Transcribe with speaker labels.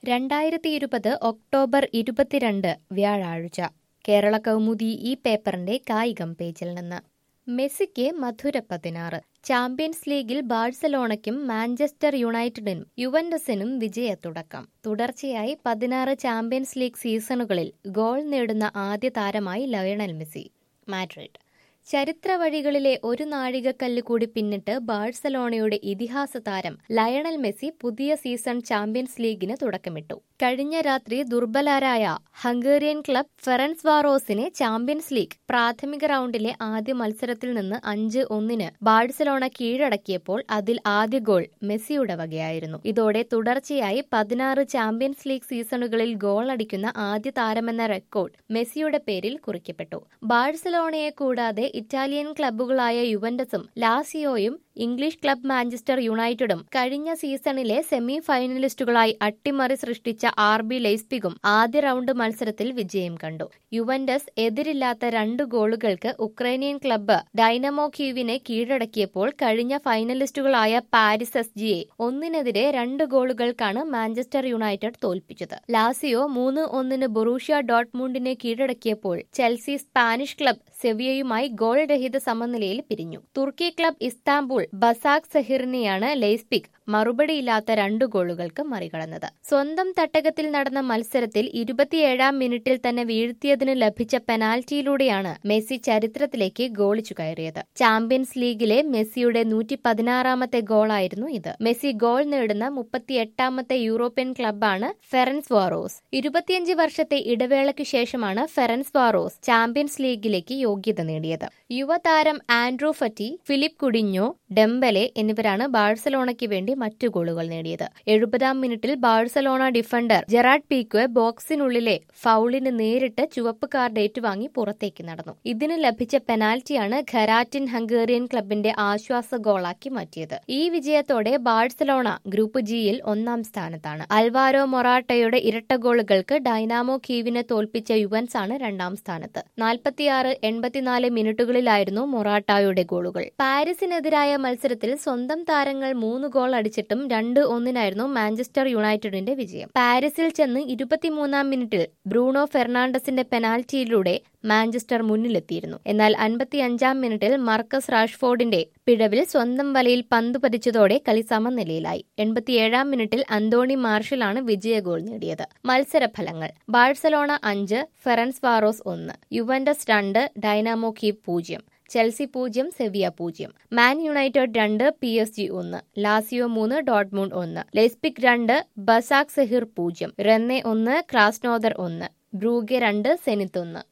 Speaker 1: രണ്ടായിരത്തി ഇരുപത് ഒക്ടോബർ ഇരുപത്തിരണ്ട് വ്യാഴാഴ്ച കേരള കൗമുദി ഈ പേപ്പറിന്റെ കായികം പേജിൽ നിന്ന് മെസ്സിക്ക് മധുര പതിനാറ് ചാമ്പ്യൻസ് ലീഗിൽ ബാഴ്സലോണയ്ക്കും മാഞ്ചസ്റ്റർ യുണൈറ്റഡിനും യുവന്റസിനും വിജയത്തുടക്കം തുടർച്ചയായി പതിനാറ് ചാമ്പ്യൻസ് ലീഗ് സീസണുകളിൽ ഗോൾ നേടുന്ന ആദ്യ താരമായി ലയണൽ മെസ്സി മാഡ്രിഡ് ചരിത്ര വഴികളിലെ ഒരു നാഴികക്കല്ല് കൂടി പിന്നിട്ട് ബാഴ്സലോണയുടെ ഇതിഹാസ താരം ലയണൽ മെസ്സി പുതിയ സീസൺ ചാമ്പ്യൻസ് ലീഗിന് തുടക്കമിട്ടു കഴിഞ്ഞ രാത്രി ദുർബലരായ ഹംഗേറിയൻ ക്ലബ് ഫെറൻസ് വാറോസിനെ ചാമ്പ്യൻസ് ലീഗ് പ്രാഥമിക റൗണ്ടിലെ ആദ്യ മത്സരത്തിൽ നിന്ന് അഞ്ച് ഒന്നിന് ബാഴ്സലോണ കീഴടക്കിയപ്പോൾ അതിൽ ആദ്യ ഗോൾ മെസ്സിയുടെ വകയായിരുന്നു ഇതോടെ തുടർച്ചയായി പതിനാറ് ചാമ്പ്യൻസ് ലീഗ് സീസണുകളിൽ ഗോൾ അടിക്കുന്ന ആദ്യ താരമെന്ന റെക്കോർഡ് മെസ്സിയുടെ പേരിൽ കുറിക്കപ്പെട്ടു ബാഴ്സലോണയെ കൂടാതെ ഇറ്റാലിയൻ ക്ലബ്ബുകളായ യുവന്റസും ലാസിയോയും ഇംഗ്ലീഷ് ക്ലബ് മാഞ്ചസ്റ്റർ യുണൈറ്റഡും കഴിഞ്ഞ സീസണിലെ സെമി ഫൈനലിസ്റ്റുകളായി അട്ടിമറി സൃഷ്ടിച്ച ആർ ബി ലൈസ്പിഗും ആദ്യ റൗണ്ട് മത്സരത്തിൽ വിജയം കണ്ടു യുവന്റസ് എതിരില്ലാത്ത രണ്ട് ഗോളുകൾക്ക് ഉക്രൈനിയൻ ക്ലബ്ബ് ഡൈനമോ ക്യൂവിനെ കീഴടക്കിയപ്പോൾ കഴിഞ്ഞ ഫൈനലിസ്റ്റുകളായ പാരിസ് എസ് ജിയെ ഒന്നിനെതിരെ രണ്ട് ഗോളുകൾക്കാണ് മാഞ്ചസ്റ്റർ യുണൈറ്റഡ് തോൽപ്പിച്ചത് ലാസിയോ മൂന്ന് ഒന്നിന് ബൊറൂഷ്യ ഡോട്ട്മുണ്ടിനെ കീഴടക്കിയപ്പോൾ ചെൽസി സ്പാനിഷ് ക്ലബ് സെവിയയുമായി ഗോൾ രഹിത സമനിലയിൽ പിരിഞ്ഞു തുർക്കി ക്ലബ് ഇസ്താംബുൾ ബസാക് സഹിറിനെയാണ് ലെയ്സ്പിക് മറുപടിയില്ലാത്ത രണ്ട് ഗോളുകൾക്ക് മറികടന്നത് സ്വന്തം തട്ടകത്തിൽ നടന്ന മത്സരത്തിൽ ഇരുപത്തിയേഴാം മിനിറ്റിൽ തന്നെ വീഴ്ത്തിയതിന് ലഭിച്ച പെനാൽറ്റിയിലൂടെയാണ് മെസ്സി ചരിത്രത്തിലേക്ക് ഗോളിച്ചു കയറിയത് ചാമ്പ്യൻസ് ലീഗിലെ മെസ്സിയുടെ നൂറ്റി പതിനാറാമത്തെ ഗോളായിരുന്നു ഇത് മെസ്സി ഗോൾ നേടുന്ന മുപ്പത്തിയെട്ടാമത്തെ യൂറോപ്യൻ ക്ലബ്ബാണ് ഫെറൻസ് വാറോസ് ഇരുപത്തിയഞ്ച് വർഷത്തെ ഇടവേളയ്ക്കു ശേഷമാണ് ഫെറൻസ് വാറോസ് ചാമ്പ്യൻസ് ലീഗിലേക്ക് യോഗ്യത നേടിയത് യുവതാരം ആൻഡ്രൂ ഫറ്റി ഫിലിപ്പ് കുഡിഞ്ഞോ ഡെംബലെ എന്നിവരാണ് ബാഴ്സലോണയ്ക്ക് വേണ്ടി മറ്റു ഗോളുകൾ നേടിയത് എഴുപതാം മിനിറ്റിൽ ബാഴ്സലോണ ഡിഫൻഡർ ജെറാഡ് പീക്വെ ബോക്സിനുള്ളിലെ ഫൌളിന് നേരിട്ട് ചുവപ്പ് കാർഡ് ഏറ്റുവാങ്ങി പുറത്തേക്ക് നടന്നു ഇതിന് ലഭിച്ച പെനാൽറ്റിയാണ് ഖരാറ്റിൻ ഹംഗേറിയൻ ക്ലബിന്റെ ആശ്വാസ ഗോളാക്കി മാറ്റിയത് ഈ വിജയത്തോടെ ബാഴ്സലോണ ഗ്രൂപ്പ് ജിയിൽ ഒന്നാം സ്ഥാനത്താണ് അൽവാരോ മൊറാട്ടയുടെ ഇരട്ട ഗോളുകൾക്ക് ഡൈനാമോ കീവിനെ തോൽപ്പിച്ച യുവൻസ് ആണ് രണ്ടാം സ്ഥാനത്ത് നാൽപ്പത്തിയാറ് എൺപത്തിനാല് മിനിറ്റുകളിലായിരുന്നു മൊറാട്ടായുടെ ഗോളുകൾ പാരീസിനെതിരായ മത്സരത്തിൽ സ്വന്തം താരങ്ങൾ മൂന്ന് ഗോൾ അടിച്ചിട്ടും രണ്ട് ഒന്നിനായിരുന്നു മാഞ്ചസ്റ്റർ യുണൈറ്റഡിന്റെ വിജയം പാരീസിൽ ചെന്ന് ഇരുപത്തിമൂന്നാം മിനിറ്റിൽ ബ്രൂണോ ഫെർണാണ്ടസിന്റെ പെനാൽറ്റിയിലൂടെ മാഞ്ചസ്റ്റർ മുന്നിലെത്തിയിരുന്നു എന്നാൽ അൻപത്തിയഞ്ചാം മിനിറ്റിൽ മാർക്കസ് റാഷ്ഫോർഡിന്റെ പിഴവിൽ സ്വന്തം വലയിൽ പന്ത് പതിച്ചതോടെ കളി സമനിലയിലായി എൺപത്തിയേഴാം മിനിറ്റിൽ അന്തോണി മാർഷലാണ് വിജയ ഗോൾ നേടിയത് മത്സരഫലങ്ങൾ ബാഴ്സലോണ അഞ്ച് ഫെറൻസ് വാറോസ് ഒന്ന് യുവന്റസ് രണ്ട് ഡൈനാമോ കീപ് പൂജ്യം ചെൽസി പൂജ്യം സെവിയ പൂജ്യം മാൻ യുണൈറ്റഡ് രണ്ട് പി എസ് ജി ഒന്ന് ലാസിയോ മൂന്ന് ഡോട്ട്മൂണ്ട് ഒന്ന് ലെസ്പിക് രണ്ട് ബസാക് സെഹിർ പൂജ്യം റെന്നെ ഒന്ന് ക്രാസ്നോദർ ഒന്ന് ബ്രൂഗെ രണ്ട് സെനിത്ത് ഒന്ന്